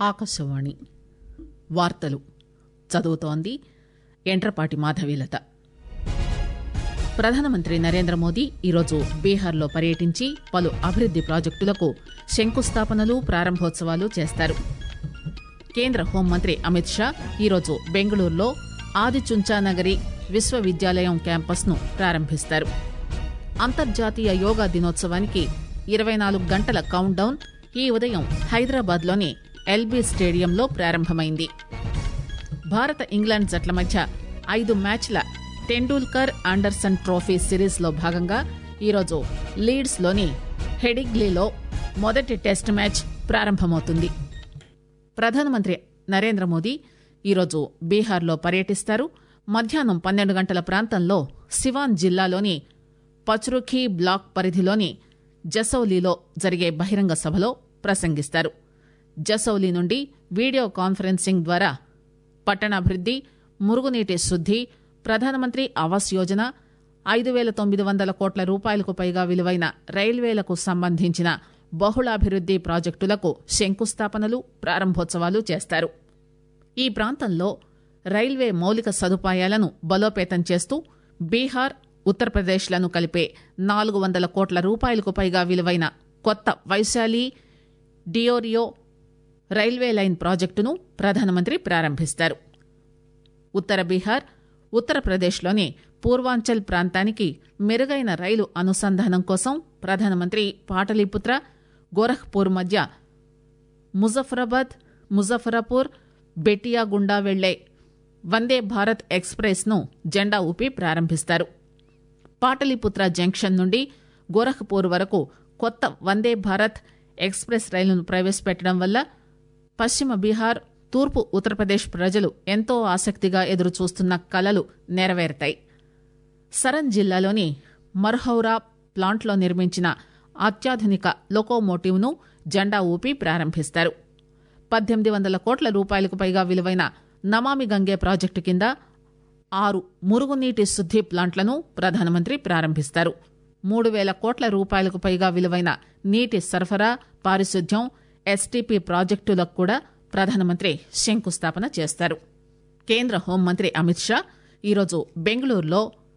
ఆకాశవాణి వార్తలు చదువుతోంది ఎంట్రపాటి మాధవీలత ప్రధానమంత్రి నరేంద్ర మోదీ ఈరోజు బీహార్లో పర్యటించి పలు అభివృద్ది ప్రాజెక్టులకు శంకుస్థాపనలు ప్రారంభోత్సవాలు చేస్తారు కేంద్ర హోంమంత్రి అమిత్ షా ఈరోజు బెంగళూరులో ఆదిచుంచానగరి విశ్వవిద్యాలయం క్యాంపస్ ను ప్రారంభిస్తారు అంతర్జాతీయ యోగా దినోత్సవానికి ఇరవై నాలుగు గంటల కౌంట్ డౌన్ ఈ ఉదయం హైదరాబాద్ లోని ఎల్బీ స్టేడియంలో ప్రారంభమైంది భారత ఇంగ్లాండ్ జట్ల మధ్య ఐదు మ్యాచ్ల టెండూల్కర్ ఆండర్సన్ ట్రోఫీ సిరీస్ లో భాగంగా ఈరోజు లీడ్స్ లోని హెడిగ్లీలో మొదటి టెస్ట్ మ్యాచ్ ప్రారంభమవుతుంది ప్రధానమంత్రి నరేంద్ర మోదీ ఈరోజు బీహార్లో పర్యటిస్తారు మధ్యాహ్నం పన్నెండు గంటల ప్రాంతంలో సివాన్ జిల్లాలోని పచ్రుఖీ బ్లాక్ పరిధిలోని జసౌలీలో జరిగే బహిరంగ సభలో ప్రసంగిస్తారు జసౌలీ నుండి వీడియో కాన్ఫరెన్సింగ్ ద్వారా పట్టణాభివృద్ది మురుగునీటి శుద్ది ప్రధానమంత్రి ఆవాస్ యోజన ఐదు పేల తొమ్మిది వందల కోట్ల రూపాయలకు పైగా విలువైన రైల్వేలకు సంబంధించిన బహుళాభివృద్ది ప్రాజెక్టులకు శంకుస్థాపనలు ప్రారంభోత్సవాలు చేస్తారు ఈ ప్రాంతంలో రైల్వే మౌలిక సదుపాయాలను బలోపేతం చేస్తూ బీహార్ ఉత్తరప్రదేశ్లను కలిపే నాలుగు వందల కోట్ల రూపాయలకు పైగా విలువైన కొత్త వైశాలి డియోరియో రైల్వే లైన్ ప్రాజెక్టును ప్రధానమంత్రి ప్రారంభిస్తారు ఉత్తర బీహార్ ఉత్తరప్రదేశ్లోని పూర్వాంచల్ ప్రాంతానికి మెరుగైన రైలు అనుసంధానం కోసం ప్రధానమంత్రి పాటలీపుత్ర గోరఖ్పూర్ మధ్య ముజఫరాబాద్ ముజఫరాపూర్ బెటియా గుండా వెళ్లే వందే భారత్ ఎక్స్ప్రెస్ ను జెండా ఊపి ప్రారంభిస్తారు పాటలీపుత్ర జంక్షన్ నుండి గోరఖ్పూర్ వరకు కొత్త వందే భారత్ ఎక్స్ప్రెస్ రైలును ప్రవేశపెట్టడం వల్ల పశ్చిమ బీహార్ తూర్పు ఉత్తరప్రదేశ్ ప్రజలు ఎంతో ఆసక్తిగా ఎదురుచూస్తున్న కలలు నెరవేరుతాయి సరన్ జిల్లాలోని మర్హౌరా ప్లాంట్లో నిర్మించిన అత్యాధునిక లోకోమోటివ్ ను జెండా ఊపి ప్రారంభిస్తారు పద్దెనిమిది వందల కోట్ల రూపాయలకు పైగా విలువైన నమామి గంగే ప్రాజెక్టు కింద ఆరు మురుగునీటి శుద్ది ప్లాంట్లను ప్రధానమంత్రి ప్రారంభిస్తారు మూడు పేల కోట్ల రూపాయలకు పైగా విలువైన నీటి సరఫరా పారిశుద్ధ్యం ఎస్టీపీ ప్రాజెక్టులకు కూడా ప్రధానమంత్రి శంకుస్థాపన చేస్తారు కేంద్ర హోంమంత్రి అమిత్ షా ఈరోజు బెంగళూరులో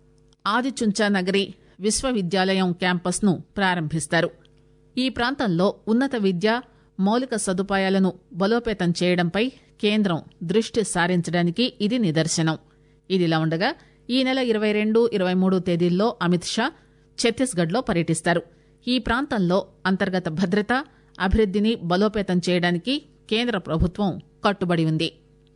ఆదిచుంచానగరి విశ్వవిద్యాలయం క్యాంపస్ ను ప్రారంభిస్తారు ఈ ప్రాంతంలో ఉన్నత విద్య మౌలిక సదుపాయాలను బలోపేతం చేయడంపై కేంద్రం దృష్టి సారించడానికి ఇది నిదర్శనం ఇదిలా ఉండగా ఈ నెల ఇరవై రెండు ఇరవై మూడు తేదీల్లో అమిత్ షా ఛత్తీస్గఢ్ లో పర్యటిస్తారు ఈ ప్రాంతంలో అంతర్గత భద్రత అభివృద్దిని బలోపేతం చేయడానికి కేంద్ర ప్రభుత్వం కట్టుబడి ఉంది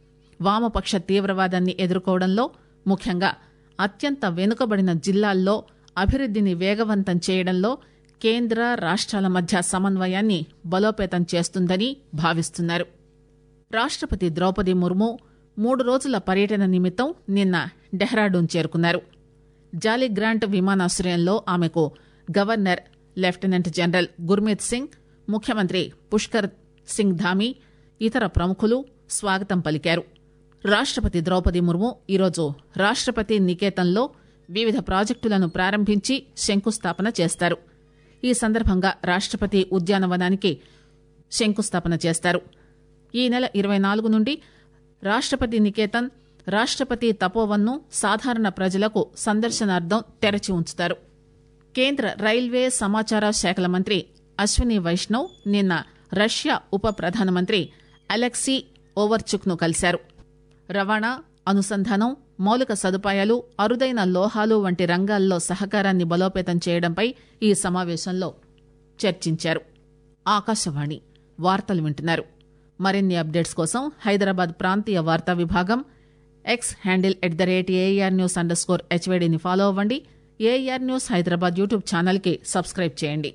వామపక్ష తీవ్రవాదాన్ని ఎదుర్కోవడంలో ముఖ్యంగా అత్యంత వెనుకబడిన జిల్లాల్లో అభివృద్దిని వేగవంతం చేయడంలో కేంద్ర రాష్ట్రాల మధ్య సమన్వయాన్ని బలోపేతం చేస్తుందని భావిస్తున్నారు రాష్టపతి ద్రౌపది ముర్ము మూడు రోజుల పర్యటన నిమిత్తం నిన్న డెహ్రాడూన్ చేరుకున్నారు జాలీగ్రాంట్ విమానాశ్రయంలో ఆమెకు governor lieutenant general Gurmeet Singh ముఖ్యమంత్రి పుష్కర్ సింగ్ ధామీ ఇతర ప్రముఖులు స్వాగతం పలికారు రాష్టపతి ద్రౌపది ముర్ము ఈరోజు రాష్టపతి నికేతన్లో వివిధ ప్రాజెక్టులను ప్రారంభించి శంకుస్థాపన చేస్తారు ఈ సందర్భంగా రాష్టపతి ఉద్యానవనానికి శంకుస్థాపన చేస్తారు ఈ నెల ఇరవై నాలుగు నుండి రాష్టపతి నికేతన్ రాష్టపతి తపోవన్ ను సాధారణ ప్రజలకు సందర్శనార్థం తెరచి ఉంచుతారు కేంద్ర రైల్వే సమాచార శాఖల మంత్రి అశ్విని వైష్ణవ్ నిన్న రష్యా ఉప ప్రధానమంత్రి అలెక్సీ ఓవర్చుక్ ను కలిశారు రవాణా అనుసంధానం మౌలిక సదుపాయాలు అరుదైన లోహాలు వంటి రంగాల్లో సహకారాన్ని బలోపేతం చేయడంపై ఈ సమావేశంలో చర్చించారు ఆకాశవాణి వార్తలు వింటున్నారు మరిన్ని అప్డేట్స్ కోసం హైదరాబాద్ ప్రాంతీయ వార్తా విభాగం X handle at the rate AIR news underscore స్కోర్ హెచ్వేడిని ఫాలో అవ్వండి AIR news Hyderabad YouTube channel కి సబ్స్క్రైబ్ చేయండి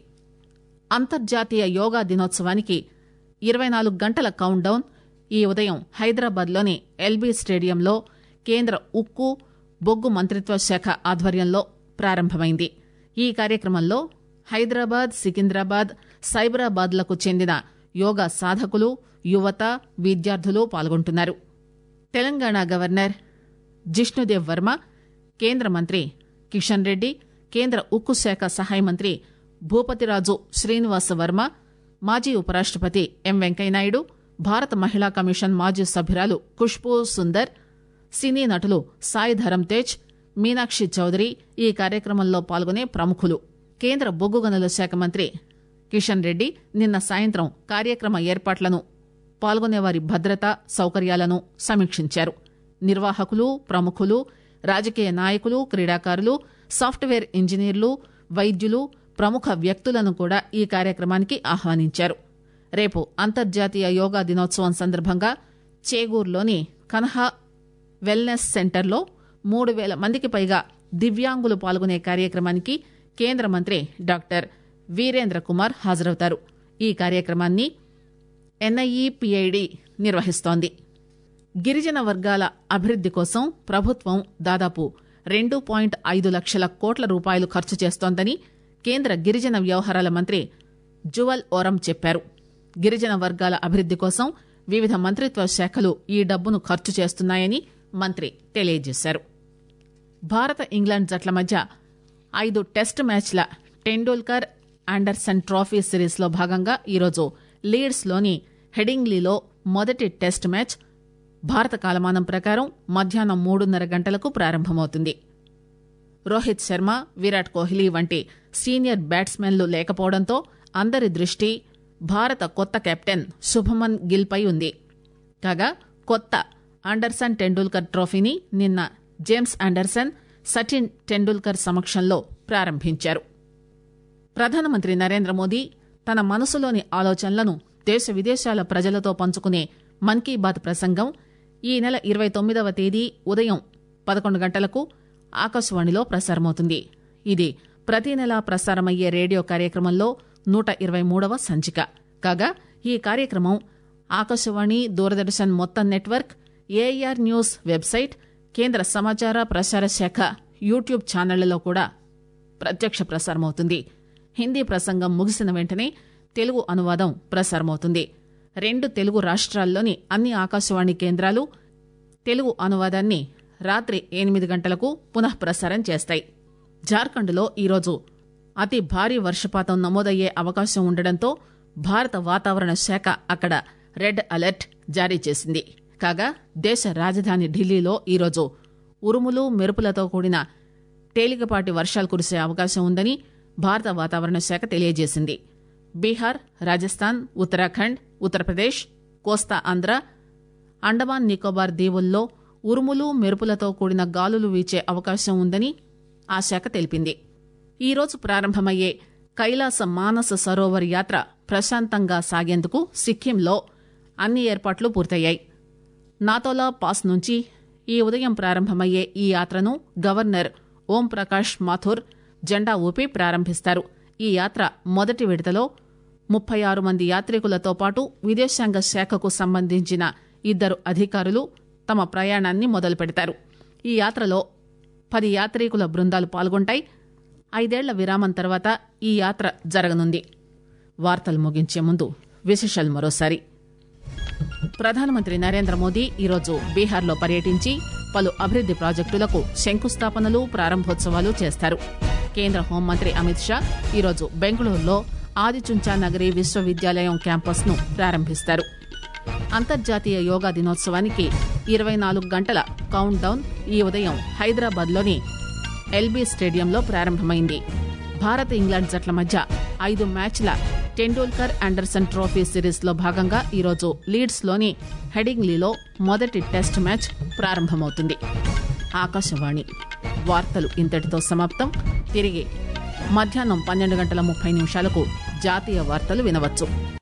అంతర్జాతీయ యోగా దినోత్సవానికి ఇరవై నాలుగు గంటల కౌంట్ డౌన్ ఈ ఉదయం హైదరాబాద్ లోని ఎల్బీ స్టేడియంలో కేంద్ర ఉక్కు బొగ్గు మంత్రిత్వ శాఖ ఆధ్వర్యంలో ప్రారంభమైంది ఈ కార్యక్రమంలో హైదరాబాద్ సికింద్రాబాద్ సైబరాబాద్ లకు చెందిన యోగా సాధకులు యువత విద్యార్థులు పాల్గొంటున్నారు తెలంగాణ గవర్నర్ జిష్ణుదేవ్ వర్మ కేంద్ర మంత్రి కిషన్ రెడ్డి కేంద్ర ఉక్కు శాఖ సహాయ మంత్రి భూపతిరాజు శ్రీనివాస వర్మ మాజీ ఉపరాష్టపతి ఎం వెంకయ్యనాయుడు భారత మహిళా కమిషన్ మాజీ సభ్యురాలు ఖుష్బూ సుందర్ సినీ నటులు సాయి ధరమ్ తేజ్ మీనాక్షి చౌదరి ఈ కార్యక్రమంలో పాల్గొనే ప్రముఖులు కేంద్ర బొగ్గు గనుల శాఖ మంత్రి కిషన్ రెడ్డి నిన్న సాయంత్రం కార్యక్రమ ఏర్పాట్లను పాల్గొనేవారి భద్రత సౌకర్యాలను సమీక్షించారు నిర్వాహకులు ప్రముఖులు రాజకీయ నాయకులు క్రీడాకారులు సాఫ్ట్వేర్ ఇంజనీర్లు వైద్యులు ప్రముఖ వ్యక్తులను కూడా ఈ కార్యక్రమానికి ఆహ్వానించారు రేపు అంతర్జాతీయ యోగా దినోత్సవం సందర్భంగా చేగూరులోని కన్హా వెల్నెస్ సెంటర్లో మూడు పేల మందికి పైగా దివ్యాంగులు పాల్గొనే కార్యక్రమానికి కేంద్ర మంత్రి డాక్టర్ వీరేంద్ర కుమార్ హాజరవుతారు ఈ కార్యక్రమాన్ని ఎన్ఐఈపిఐడి నిర్వహిస్తోంది గిరిజన వర్గాల అభివృద్ది కోసం ప్రభుత్వం దాదాపు రెండు పాయింట్ ఐదు లక్షల కోట్ల రూపాయలు ఖర్చు చేస్తోందని కేంద్ర గిరిజన వ్యవహారాల మంత్రి జువల్ ఓరం చెప్పారు గిరిజన వర్గాల అభివృద్ది కోసం వివిధ మంత్రిత్వ శాఖలు ఈ డబ్బును ఖర్చు చేస్తున్నాయని మంత్రి తెలియజేశారు భారత ఇంగ్లాండ్ జట్ల మధ్య ఐదు టెస్ట్ మ్యాచ్ల టెండూల్కర్ ఆండర్సన్ ట్రోఫీ సిరీస్లో భాగంగా ఈరోజు లీడ్స్లోని హెడింగ్లీలో మొదటి టెస్ట్ మ్యాచ్ భారత కాలమానం ప్రకారం మధ్యాహ్నం మూడున్నర గంటలకు ప్రారంభమవుతుంది రోహిత్ శర్మ విరాట్ కోహ్లీ వంటి సీనియర్ బ్యాట్స్మెన్లు లేకపోవడంతో అందరి దృష్టి భారత కొత్త కెప్టెన్ శుభమన్ గిల్పై ఉంది కాగా కొత్త ఆండర్సన్ టెండూల్కర్ ట్రోఫీని నిన్న జేమ్స్ ఆండర్సన్ సచిన్ టెండూల్కర్ సమక్షంలో ప్రారంభించారు ప్రధానమంత్రి నరేంద్ర మోదీ తన మనసులోని ఆలోచనలను దేశ విదేశాల ప్రజలతో పంచుకునే మన్ కీ బాత్ ప్రసంగం ఈ నెల ఇరవై తొమ్మిదవ తేదీ ఉదయం పదకొండు గంటలకు ఆకాశవాణిలో ప్రసారమవుతుంది ఇది ప్రతి నెలా ప్రసారమయ్యే రేడియో కార్యక్రమంలో నూట ఇరవై మూడవ సంచిక కాగా ఈ కార్యక్రమం ఆకాశవాణి దూరదర్శన్ మొత్తం నెట్వర్క్ ఏఆర్ న్యూస్ వెబ్సైట్ కేంద్ర సమాచార ప్రసార శాఖ యూట్యూబ్ ఛానళ్లలో కూడా ప్రత్యక్ష ప్రసారమవుతుంది హిందీ ప్రసంగం ముగిసిన వెంటనే తెలుగు అనువాదం ప్రసారమవుతుంది రెండు తెలుగు రాష్ట్రాల్లోని అన్ని ఆకాశవాణి కేంద్రాలు తెలుగు అనువాదాన్ని రాత్రి ఎనిమిది గంటలకు పునః ప్రసారం చేస్తాయి జార్ఖండ్లో ఈరోజు అతి భారీ వర్షపాతం నమోదయ్యే అవకాశం ఉండడంతో భారత వాతావరణ శాఖ అక్కడ రెడ్ అలర్ట్ జారీ చేసింది కాగా దేశ రాజధాని ఢిల్లీలో ఈరోజు ఉరుములు మెరుపులతో కూడిన తేలికపాటి వర్షాలు కురిసే అవకాశం ఉందని భారత వాతావరణ శాఖ తెలియజేసింది బీహార్ రాజస్థాన్ ఉత్తరాఖండ్ ఉత్తరప్రదేశ్ కోస్తా ఆంధ్ర అండమాన్ నికోబార్ దీవుల్లో ఉరుములు మెరుపులతో కూడిన గాలులు వీచే అవకాశం ఉందని ఆ శాఖ తెలిపింది ఈరోజు ప్రారంభమయ్యే కైలాస మానస సరోవర్ యాత్ర ప్రశాంతంగా సాగేందుకు సిక్కింలో అన్ని ఏర్పాట్లు పూర్తయ్యాయి నాతోలా పాస్ నుంచి ఈ ఉదయం ప్రారంభమయ్యే ఈ యాత్రను గవర్నర్ ఓం ప్రకాష్ మాథుర్ జెండా ఊపి ప్రారంభిస్తారు ఈ యాత్ర మొదటి విడతలో ముప్పై ఆరు మంది యాత్రికులతో పాటు విదేశాంగ శాఖకు సంబంధించిన ఇద్దరు అధికారులు తమ ప్రయాణాన్ని మొదలు పెడతారు ఈ యాత్రలో పది యాత్రికుల బృందాలు పాల్గొంటాయి ఐదేళ్ల విరామం తర్వాత ఈ యాత్ర జరగనుంది వార్తలు ముగించే ముందు విశేషాలు మరోసారి ప్రధానమంత్రి నరేంద్ర మోదీ ఈరోజు బీహార్లో పర్యటించి పలు అభివృద్ది ప్రాజెక్టులకు శంకుస్థాపనలు ప్రారంభోత్సవాలు చేస్తారు కేంద్ర హోంమంత్రి అమిత్ షా ఈరోజు బెంగళూరులో ఆదిచుంచా నగరి విశ్వవిద్యాలయం క్యాంపస్ ను ప్రారంభిస్తారు అంతర్జాతీయ యోగా దినోత్సవానికి ఇరవై నాలుగు గంటల కౌంట్ డౌన్ ఈ ఉదయం హైదరాబాద్లోని ఎల్బీ స్టేడియంలో ప్రారంభమైంది భారత్ ఇంగ్లాండ్ జట్ల మధ్య ఐదు మ్యాచ్ల టెండూల్కర్ అండర్సన్ ట్రోఫీ సిరీస్లో భాగంగా ఈరోజు లీడ్స్లోని హెడింగ్లీలో మొదటి టెస్ట్ మ్యాచ్ ప్రారంభమవుతుంది ఆకాశవాణి వార్తలు ఇంతటితో సమాప్తం తిరిగి మధ్యాహ్నం పన్నెండు గంటల ముప్పై నిమిషాలకు జాతీయ వార్తలు వినవచ్చు